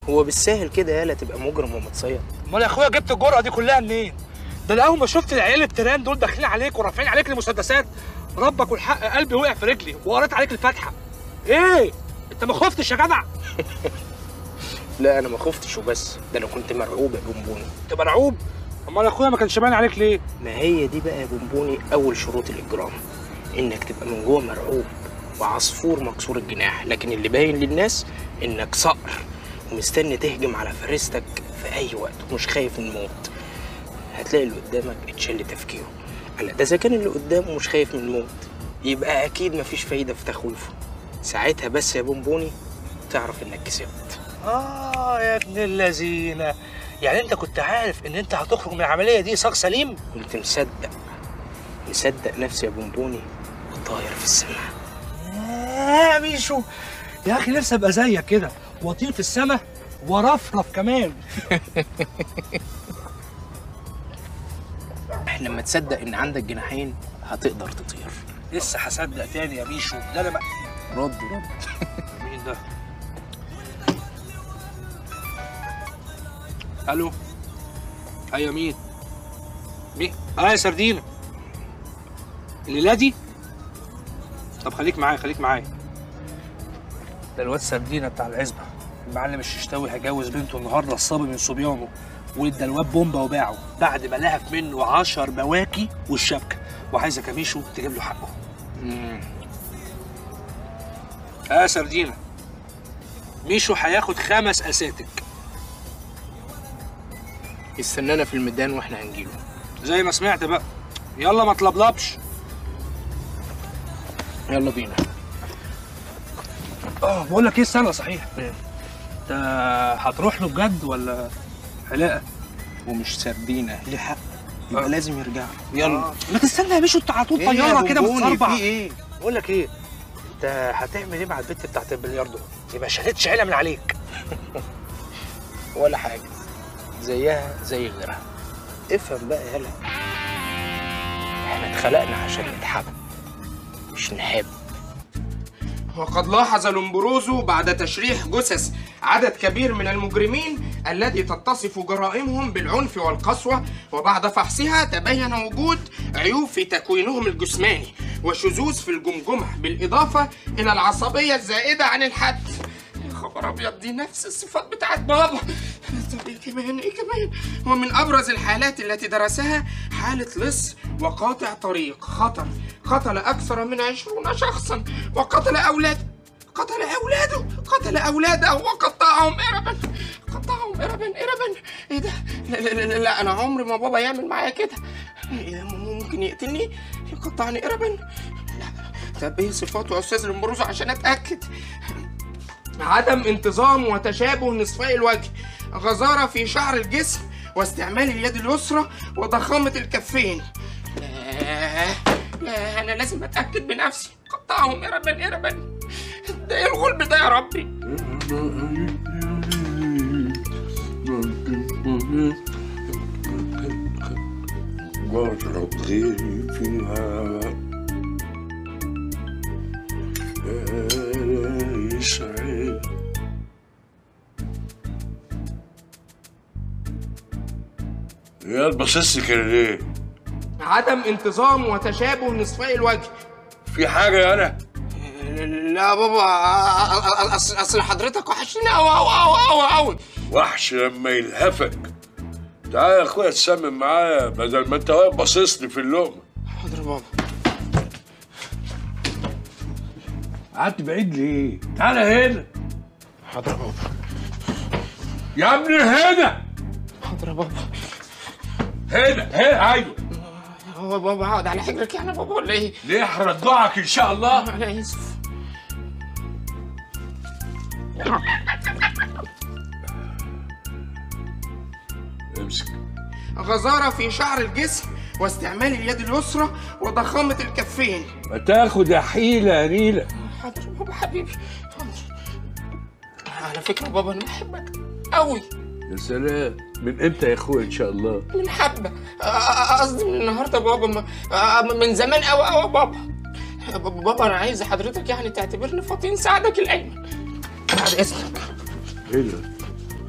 هو بالساهل كده يالا تبقى مجرم ومتصيد امال يا اخويا جبت الجرأه دي كلها منين؟ ده انا اول ما شفت العيال التيران دول داخلين عليك ورافعين عليك المسدسات ربك والحق قلبي وقع في رجلي وقريت عليك الفاتحه. ايه؟ انت ما خفتش يا جدع؟ لا انا ما خفتش وبس ده انا كنت مرعوب يا بونبوني انت مرعوب؟ امال يا اخويا ما كانش باين عليك ليه؟ ما هي دي بقى يا بونبوني اول شروط الاجرام انك تبقى من جوه مرعوب وعصفور مكسور الجناح لكن اللي باين للناس انك صقر ومستني تهجم على فريستك في اي وقت ومش خايف من الموت هتلاقي اللي قدامك اتشل تفكيره هلا ده اذا كان اللي قدامه مش خايف من الموت يبقى اكيد مفيش فايده في تخويفه ساعتها بس يا بونبوني تعرف انك كسبت اه يا ابن اللذينه يعني انت كنت عارف ان انت هتخرج من العمليه دي صاغ سليم؟ كنت مصدق مصدق نفسي يا بونبوني وطاير في السماء يا ميشو يا اخي نفسي ابقى زيك كده واطير في السماء ورفرف كمان لما تصدق ان عندك جناحين هتقدر تطير لسه هصدق تاني يا ميشو ده انا بقى رد رد مين ده؟ الو ايوه مين؟ مين؟ اه يا سردينه الليله دي؟ طب خليك معايا خليك معايا ده الواد سردينه بتاع العزبه المعلم الششتاوي هيجوز بنته النهارده الصبي من صبيانه وادى الواد بومبا وباعه بعد ما لهف منه 10 بواكي والشبكه وعايزه كميشو تجيب له حقه مم. اه يا سردينه ميشو هياخد خمس اساتك استنانا في الميدان واحنا هنجيله زي ما سمعت بقى يلا ما تلبلبش يلا بينا اه بقول لك ايه استنى صحيح انت هتروح له بجد ولا حلاقه ومش سردينه ليه حق يبقى آه. لازم يرجع يلا آه. ما تستنى يا باشا انت على طول إيه يا طياره كده بونبوني، بتصربع في ايه بقول لك ايه انت هتعمل ايه مع البت بتاعت البلياردو يبقى شالتش عيله من عليك ولا حاجه زيها زي غيرها افهم بقى يالا احنا اتخلقنا عشان نتحب مش نحب وقد لاحظ لومبروزو بعد تشريح جثث عدد كبير من المجرمين الذي تتصف جرائمهم بالعنف والقسوة وبعد فحصها تبين وجود عيوب في تكوينهم الجسماني وشذوذ في الجمجمة بالإضافة إلى العصبية الزائدة عن الحد يا خبر أبيض دي نفس الصفات بتاعت بابا طب إيه كمان إيه كمان ومن أبرز الحالات التي درسها حالة لص وقاطع طريق خطر قتل أكثر من عشرون شخصا وقتل أولاد قتل أولاده قتل أولاده وقطعهم إربا قطعهم إربا إربا إيه ده؟ لا, لا, لا, لا أنا عمري ما بابا يعمل معايا كده إيه ده ممكن يقتلني يقطعني إربا لا طب إيه صفاته يا أستاذ المبروز عشان أتأكد عدم انتظام وتشابه نصفي الوجه غزارة في شعر الجسم واستعمال اليد اليسرى وضخامة الكفين لا لا أنا لازم أتأكد بنفسي قطعهم إربا إربا ده إيه الغلب ده يا ربي جرب غيري فيها يسعد يا البصص كده ليه؟ عدم انتظام وتشابه نصفي الوجه في حاجة أنا؟ لا بابا أصل أصل حضرتك وحشني أوي أوي أوي أوي أوي وحش لما يلهفك تعالى يا اخويا تسمم معايا بدل ما انت واقف باصص لي في اللقمه حاضر يا بابا قعدت بعيد ليه؟ تعالى هنا حاضر يا بابا يا ابني هنا حاضر يا بابا هنا هنا ايوه هو بابا هقعد على حجرك يعني يا بابا ولا إيه؟ ليه هردعك ان شاء الله أنا آسف امسك غزارة في شعر الجسم واستعمال اليد اليسرى وضخامة الكفين ما تاخد يا حيله يا ريله حاضر يا بابا حبيبي حاضر على فكرة بابا أنا بحبك أوي يا سلام من امتى يا اخويا ان شاء الله من حبة آه، آه، قصدي من النهاردة بابا ما- آه، من زمان أوي أوي بابا بابا بابا أنا عايز حضرتك يعني تعتبرني فطين سعدك الأيمن بعد إذنك ايه ده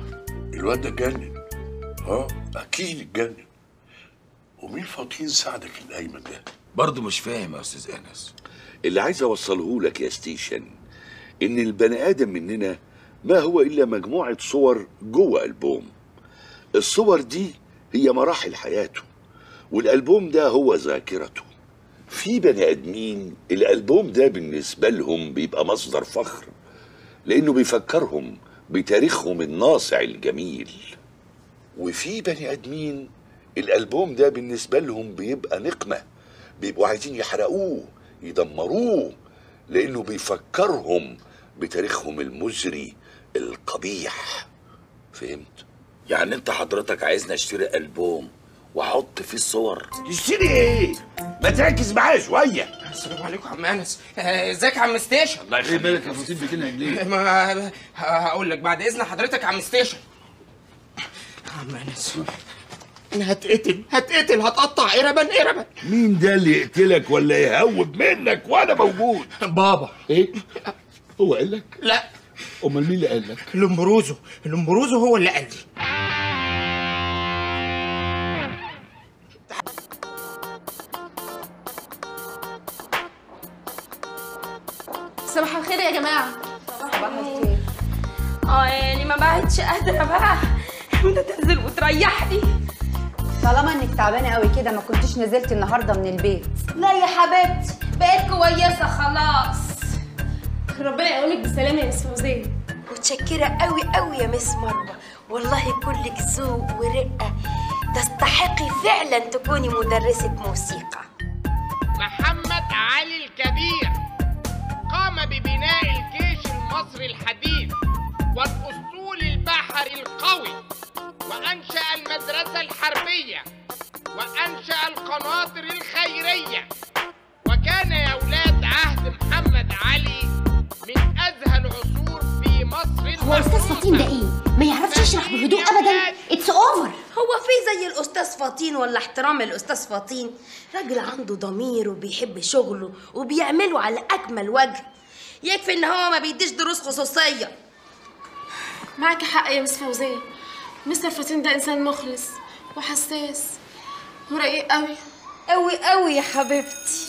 الواد ده اتجنن اه اكيد اتجنن ومين فاطين ساعدك الايمن ده برضه مش فاهم يا استاذ انس اللي عايز اوصله لك يا ستيشن ان البني ادم مننا ما هو الا مجموعه صور جوه البوم الصور دي هي مراحل حياته والالبوم ده هو ذاكرته في بني ادمين الالبوم ده بالنسبه لهم بيبقى مصدر فخر لانه بيفكرهم بتاريخهم الناصع الجميل وفي بني ادمين الالبوم ده بالنسبه لهم بيبقى نقمه بيبقوا عايزين يحرقوه يدمروه لانه بيفكرهم بتاريخهم المزري القبيح فهمت يعني انت حضرتك عايزني اشتري البوم واحط فيه الصور تشتري ايه ما تركز معايا شويه السلام عليكم يا عم انس آه، ازيك يا عم ستيشن الله ايه مالك يا فطين بتنهج ليه؟ ما هقول لك بعد اذن حضرتك يا عم ستيشن يا عم انس انا هتقتل هتقتل هتقطع قربا قربا مين ده اللي يقتلك ولا يهوب منك وانا موجود بابا ايه؟ هو قال لك؟ لا امال مين اللي قال لك؟ لومبروزو لومبروزو هو اللي قال لي صباح الخير يا جماعة صباح الخير اه يعني ما بقتش قادرة بقى امتى تنزل وتريحني طالما انك تعبانه قوي كده ما كنتش نزلت النهارده من البيت لا يا حبيبتي بقيت كويسة خلاص ربنا يقومك بالسلامة يا مس فوزية متشكرة قوي قوي يا مس مروة والله كلك ذوق ورقة تستحقي فعلا تكوني مدرسة موسيقى محمد علي الكبير قام ببناء الجيش المصري الحديث والأسطول البحري القوي وأنشأ المدرسة الحربية وأنشأ القناطر الخيرية وكان يا أولاد عهد محمد علي من أزهى العصور في مصر هو أستاذ فطين ده إيه؟ ما يعرفش يشرح بهدوء أبدا اتس أوفر هو في زي الأستاذ فاطين ولا احترام الأستاذ فاطين راجل عنده ضمير وبيحب شغله وبيعمله على أكمل وجه يكفي إن هو ما بيديش دروس خصوصية معاكي حق يا مس فوزية مستر فطين ده إنسان مخلص وحساس ورقيق قوي قوي قوي يا حبيبتي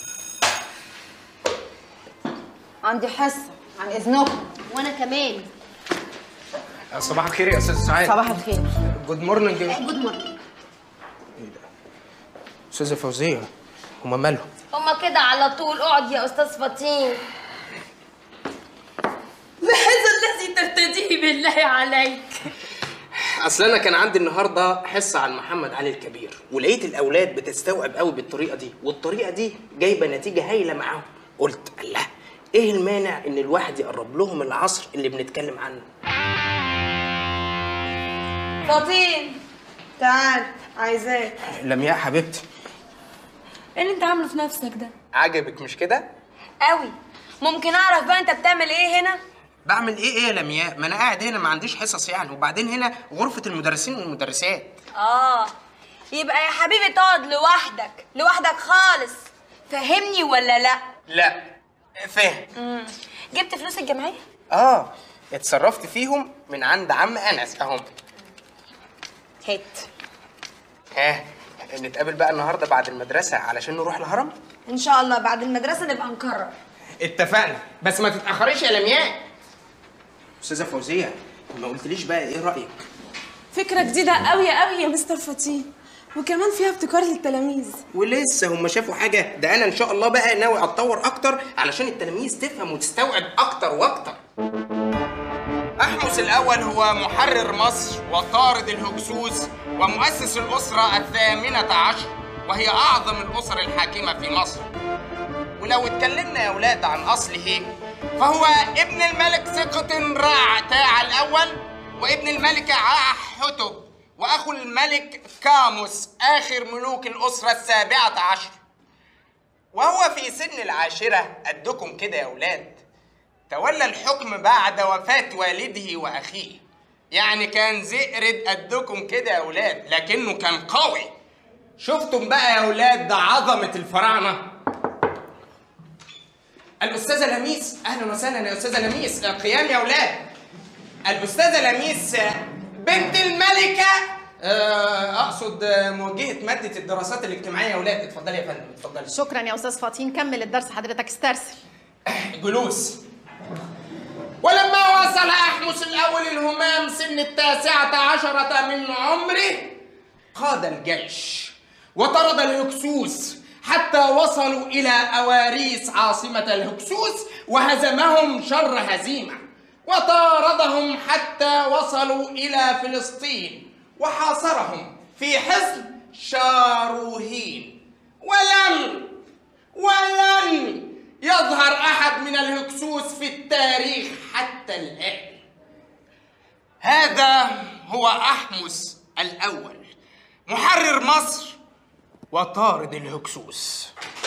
عندي حصه عن اذنكم وأنا كمان صباح الخير يا استاذ سعاد صباح الخير جود مورنينج جود مورنينج استاذه فوزيه هما مالهم هما كده على طول اقعد يا أستاذ فاطين بهذا الذي ترتديه بالله عليك اصل انا كان عندي النهارده حصه عن محمد علي الكبير ولقيت الاولاد بتستوعب قوي بالطريقه دي والطريقه دي جايبه نتيجه هايله معاهم قلت الله ايه المانع ان الواحد يقرب لهم العصر اللي بنتكلم عنه فاطين تعال عايزاك لمياء حبيبتي إيه اللي أنت عامله في نفسك ده؟ عجبك مش كده قوي ممكن اعرف بقى انت بتعمل ايه هنا بعمل ايه ايه يا لمياء ما انا قاعد هنا ما عنديش حصص يعني وبعدين هنا غرفه المدرسين والمدرسات اه يبقى يا حبيبي تقعد لوحدك لوحدك خالص فهمني ولا لا لا فاهم مم. جبت فلوس الجمعيه اه اتصرفت فيهم من عند عم انس اهم هات ها نتقابل بقى النهارده بعد المدرسه علشان نروح الهرم ان شاء الله بعد المدرسه نبقى نكرر اتفقنا بس ما تتاخريش يا لمياء استاذه فوزيه ما قلتليش بقى ايه رايك فكرة جديدة قوي قوي يا مستر فطين وكمان فيها ابتكار للتلاميذ ولسه هم شافوا حاجه ده انا ان شاء الله بقى ناوي اتطور اكتر علشان التلاميذ تفهم وتستوعب اكتر واكتر أحمس الأول هو محرر مصر وطارد الهكسوس ومؤسس الأسرة الثامنة عشر وهي أعظم الأسر الحاكمة في مصر ولو اتكلمنا يا أولاد عن أصله فهو ابن الملك ثقة رع تاع الأول وابن الملكة عاح حتب وأخو الملك كاموس آخر ملوك الأسرة السابعة عشر وهو في سن العاشرة قدكم كده يا أولاد تولى الحكم بعد وفاة والده وأخيه يعني كان زئرد قدكم كده يا أولاد لكنه كان قوي شفتم بقى يا أولاد ده عظمة الفراعنة الأستاذة لميس أهلا وسهلا يا أستاذة لميس قيام يا أولاد الأستاذة لميس بنت الملكة آه، أقصد آه، موجهة مادة الدراسات الاجتماعية يا ولاد اتفضلي يا فندم اتفضلي شكرا يا استاذ فاطين كمل الدرس حضرتك استرسل جلوس ولما وصل أحمس الأول الهمام سن التاسعة عشرة من عمره قاد الجيش وطرد الهكسوس حتى وصلوا إلى أواريس عاصمة الهكسوس وهزمهم شر هزيمة وطاردهم حتى وصلوا إلى فلسطين وحاصرهم في حصن شاروهين ولم ولن يظهر أحد من الهكسوس في التاريخ حتى الآن هذا هو أحمس الأول محرر مصر وطارد الهكسوس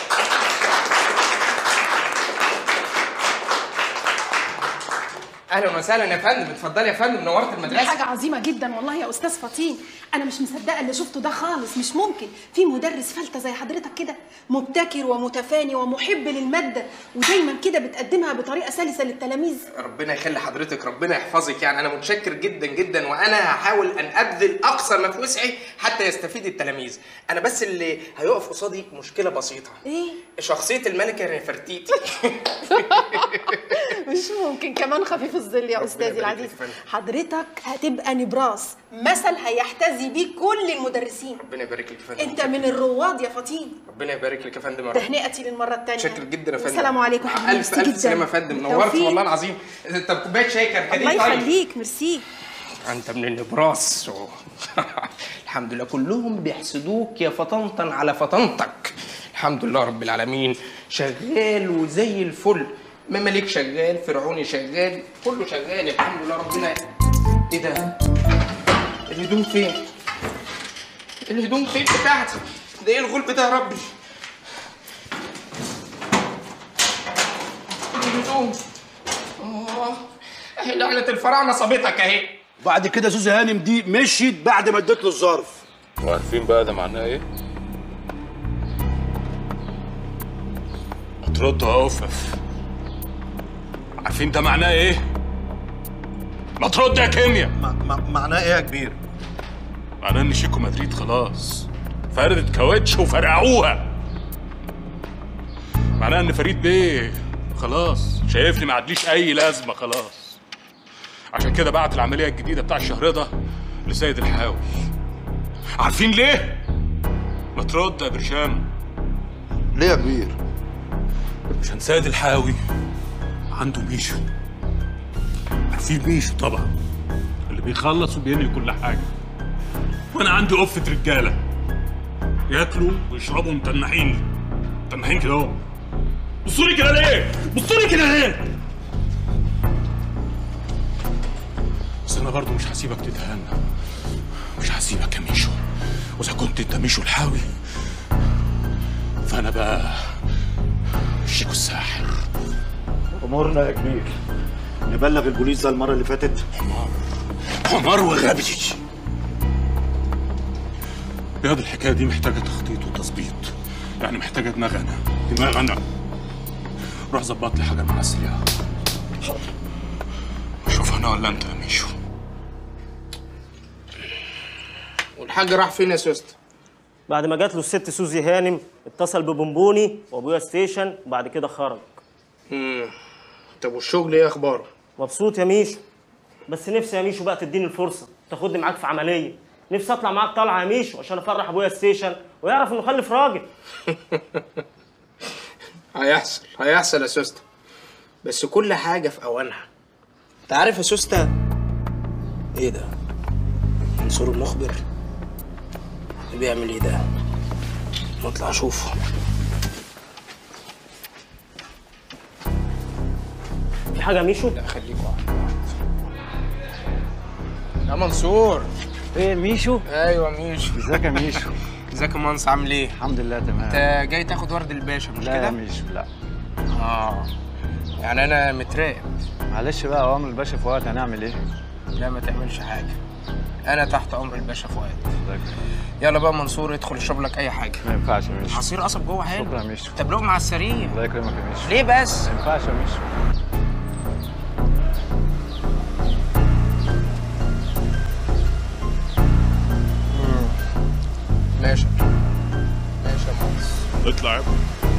اهلا وسهلا يا فندم اتفضلي يا فندم نورت دي المدرسه حاجة عظيمة جدا والله يا أستاذ فاطين أنا مش مصدقة اللي شفته ده خالص مش ممكن في مدرس فلتة زي حضرتك كده مبتكر ومتفاني ومحب للمادة ودايما كده بتقدمها بطريقة سلسة للتلاميذ ربنا يخلي حضرتك ربنا يحفظك يعني انا متشكر جدا جدا وانا هحاول ان ابذل اقصى ما في وسعي حتى يستفيد التلاميذ انا بس اللي هيقف قصادي مشكله بسيطه إيه؟ شخصيه الملكه نفرتيتي مش ممكن كمان خفيف الظل يا أستاذي يبارك العزيز لك يا فندم. حضرتك هتبقى نبراس مثل هيحتذي بيه كل المدرسين ربنا يبارك لك يا فندم أنت من الرواد يا فاطين ربنا يبارك لك يا فندم يا رب. تهنئتي للمرة التانية متشكر جدا يا فندم السلام عليكم يا حبيبي الف ميرسي الف جدا. سلامه يا فندم نورت بالتوفيق. والله العظيم طب كوبايه شاي كركديه الله طيب يخليك ميرسي انت من النبراس الحمد لله كلهم بيحسدوك يا فطنطن على فطنتك الحمد لله رب العالمين شغال وزي الفل مماليك شغال فرعوني شغال كله شغال الحمد لله ربنا ايه ده الهدوم فين الهدوم فين بتاعتي ده ايه الغلب ده يا ربي الهدوم اه اهي لعنة الفراعنة صابتك اهي بعد كده سوزي هانم دي مشيت بعد ما اديت له الظرف وعارفين بقى ده معناه ايه؟ هتردوا يا أوفف عارفين ده معناه ايه؟ ما ترد يا كيمياء معناه ايه يا كبير؟ معناه ان شيكو مدريد خلاص فردت كاوتش وفرقعوها معناه ان فريد بيه خلاص شايفني ما عادليش اي لازمه خلاص عشان كده بعت العمليه الجديده بتاع الشهر ده لسيد الحاوي عارفين ليه؟ ما ترد يا برشام ليه يا كبير؟ عشان سيد الحاوي عنده ميشو عارفين ميشو طبعا اللي بيخلص وبينهي كل حاجه وانا عندي قفه رجاله ياكلوا ويشربوا متنحين متنحين كده اهو بصوا لي كده ليه؟ بصوا لي كده ليه؟ بس انا برضو مش هسيبك تتهنى مش هسيبك يا ميشو واذا كنت انت ميشو الحاوي فانا بقى شيكو الساحر امورنا يا كبير نبلغ البوليس زي المره اللي فاتت حمار وغبي ياض الحكايه دي محتاجه تخطيط وتظبيط يعني محتاجه دماغ انا دماغ انا روح ظبط لي حاجه معسل يا شوف انا ولا انت يا ميشو والحاج راح فين يا سوست بعد ما جات له الست سوزي هانم اتصل ببونبوني وابويا ستيشن وبعد كده خرج امم طب والشغل ايه اخباره مبسوط يا ميشو بس نفسي يا ميشو بقى تديني الفرصه تاخدني معاك في عمليه نفسي اطلع معاك طالعه يا ميشو عشان افرح ابويا ستيشن ويعرف انه خلف راجل هيحصل هيحصل يا سوسته بس كل حاجه في اوانها انت عارف يا سوسته ايه ده منصور المخبر بيعمل ايه ده نطلع اشوفه في حاجه يا ميشو لا خليك واحد يا منصور ايه ميشو؟ ايوه ميشو ازيك يا ميشو؟ ازيك يا منصور عامل ايه الحمد لله تمام انت جاي تاخد ورد الباشا مش لا كده يا ميشو لا اه يعني انا متراقب معلش بقى اوامر الباشا في وقت هنعمل ايه؟ لا ما تعملش حاجه انا تحت امر الباشا فؤاد يلا بقى منصور ادخل اشرب لك اي حاجه ما ينفعش يا ميشو عصير قصب جوه حلو شكرا يا ميشو طب لقمه على السريع الله يكرمك يا ميشو ليه بس ما ينفعش يا ميشو اطلع يا ابني